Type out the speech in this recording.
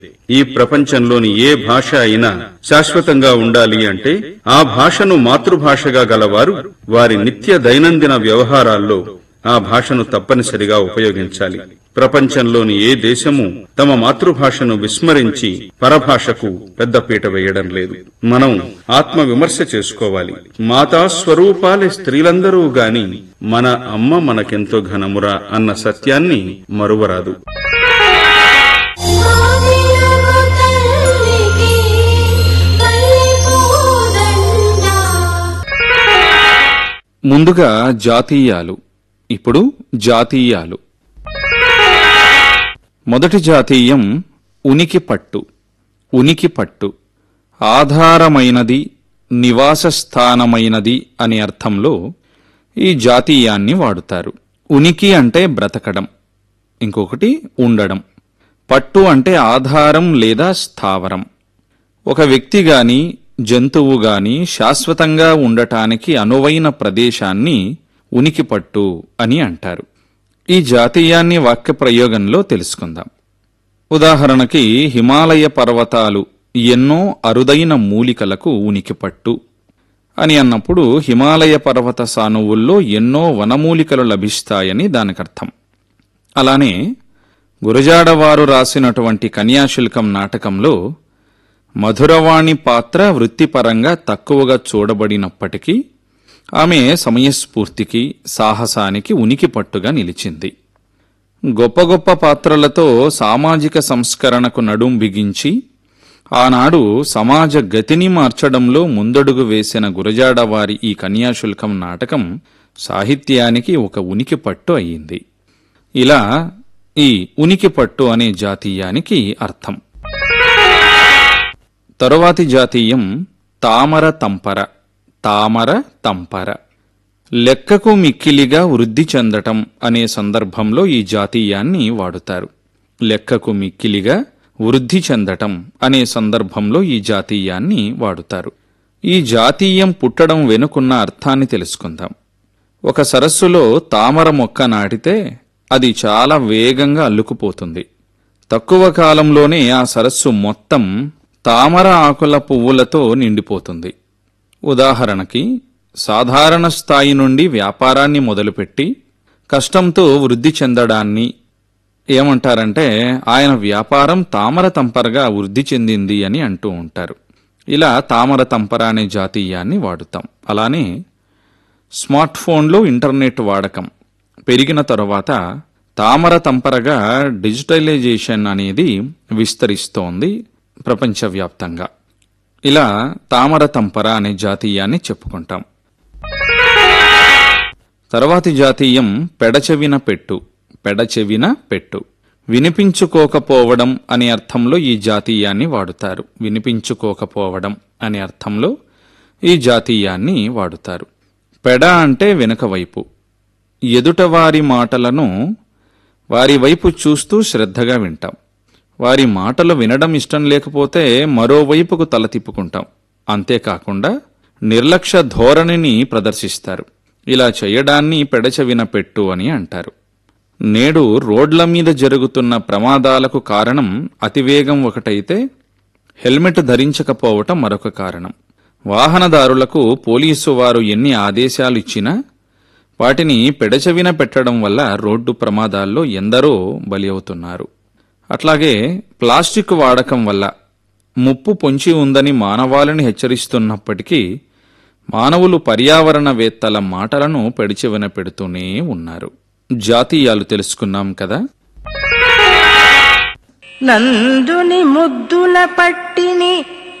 ఈ ప్రపంచంలోని ఏ భాష అయినా శాశ్వతంగా ఉండాలి అంటే ఆ భాషను మాతృభాషగా గలవారు వారి నిత్య దైనందిన వ్యవహారాల్లో ఆ భాషను తప్పనిసరిగా ఉపయోగించాలి ప్రపంచంలోని ఏ దేశము తమ మాతృభాషను విస్మరించి పరభాషకు పెద్దపీట వేయడం లేదు మనం ఆత్మ విమర్శ చేసుకోవాలి మాతా స్వరూపాలే స్త్రీలందరూ గాని మన అమ్మ మనకెంతో ఘనమురా అన్న సత్యాన్ని మరువరాదు ఆదిలగు తల్లికి పల్లిపోదండ ముందుగా జాతీయాలు ఇప్పుడు జాతీయాలు మొదటి జాతీయం ఉనికి పట్టు ఉనికి పట్టు ఆధారమైనది నివాస స్థానమైనది అనే అర్థంలో ఈ జాతీయాన్ని వాడుతారు ఉనికి అంటే బ్రతకడం ఇంకొకటి ఉండడం పట్టు అంటే ఆధారం లేదా స్థావరం ఒక వ్యక్తి గాని జంతువు గాని శాశ్వతంగా ఉండటానికి అనువైన ప్రదేశాన్ని ఉనికి పట్టు అని అంటారు ఈ జాతీయాన్ని వాక్య ప్రయోగంలో తెలుసుకుందాం ఉదాహరణకి హిమాలయ పర్వతాలు ఎన్నో అరుదైన మూలికలకు ఉనికి పట్టు అని అన్నప్పుడు హిమాలయ పర్వత సానువుల్లో ఎన్నో వనమూలికలు లభిస్తాయని దానికర్థం అలానే గురజాడవారు రాసినటువంటి కన్యాశుల్కం నాటకంలో మధురవాణి పాత్ర వృత్తిపరంగా తక్కువగా చూడబడినప్పటికీ ఆమె సమయస్ఫూర్తికి సాహసానికి ఉనికి పట్టుగా నిలిచింది గొప్ప గొప్ప పాత్రలతో సామాజిక సంస్కరణకు నడుం బిగించి ఆనాడు సమాజ గతిని మార్చడంలో ముందడుగు వేసిన గురజాడవారి ఈ కన్యాశుల్కం నాటకం సాహిత్యానికి ఒక ఉనికి పట్టు అయ్యింది ఇలా ఈ ఉనికి పట్టు అనే జాతీయానికి అర్థం తరువాతి జాతీయం తామర తంపర తామర తంపర లెక్కకు మిక్కిలిగా వృద్ధి చెందటం అనే సందర్భంలో ఈ జాతీయాన్ని వాడుతారు లెక్కకు మిక్కిలిగా వృద్ధి చెందటం అనే సందర్భంలో ఈ జాతీయాన్ని వాడుతారు ఈ జాతీయం పుట్టడం వెనుకున్న అర్థాన్ని తెలుసుకుందాం ఒక సరస్సులో తామర మొక్క నాటితే అది చాలా వేగంగా అల్లుకుపోతుంది తక్కువ కాలంలోనే ఆ సరస్సు మొత్తం తామర ఆకుల పువ్వులతో నిండిపోతుంది ఉదాహరణకి సాధారణ స్థాయి నుండి వ్యాపారాన్ని మొదలుపెట్టి కష్టంతో వృద్ధి చెందడాన్ని ఏమంటారంటే ఆయన వ్యాపారం తామర తంపరగా వృద్ధి చెందింది అని అంటూ ఉంటారు ఇలా తామర తంపర అనే జాతీయాన్ని వాడుతాం అలానే స్మార్ట్ ఫోన్లో ఇంటర్నెట్ వాడకం పెరిగిన తరువాత తామర తంపరగా డిజిటలైజేషన్ అనేది విస్తరిస్తోంది ప్రపంచవ్యాప్తంగా ఇలా తామర తంపర అనే జాతీయాన్ని చెప్పుకుంటాం తర్వాతి జాతీయం పెడచెవిన పెట్టు పెడచెవిన పెట్టు వినిపించుకోకపోవడం అనే అర్థంలో ఈ జాతీయాన్ని వాడుతారు వినిపించుకోకపోవడం అనే అర్థంలో ఈ జాతీయాన్ని వాడుతారు పెడ అంటే వెనుక వైపు ఎదుటవారి మాటలను వారి వైపు చూస్తూ శ్రద్ధగా వింటాం వారి మాటలు వినడం ఇష్టం లేకపోతే మరోవైపుకు తల తిప్పుకుంటాం అంతేకాకుండా నిర్లక్ష్య ధోరణిని ప్రదర్శిస్తారు ఇలా చేయడాన్ని పెడచెవిన పెట్టు అని అంటారు నేడు రోడ్ల మీద జరుగుతున్న ప్రమాదాలకు కారణం అతివేగం ఒకటైతే హెల్మెట్ ధరించకపోవటం మరొక కారణం వాహనదారులకు పోలీసు వారు ఎన్ని ఆదేశాలు ఇచ్చినా వాటిని పెడచెవిన పెట్టడం వల్ల రోడ్డు ప్రమాదాల్లో ఎందరో బలి అవుతున్నారు అట్లాగే ప్లాస్టిక్ వాడకం వల్ల ముప్పు పొంచి ఉందని మానవాళిని హెచ్చరిస్తున్నప్పటికీ మానవులు పర్యావరణవేత్తల మాటలను పెడిచెవిన పెడుతూనే ఉన్నారు జాతీయాలు తెలుసుకున్నాం కదా నందుని ముద్దుల పట్టిని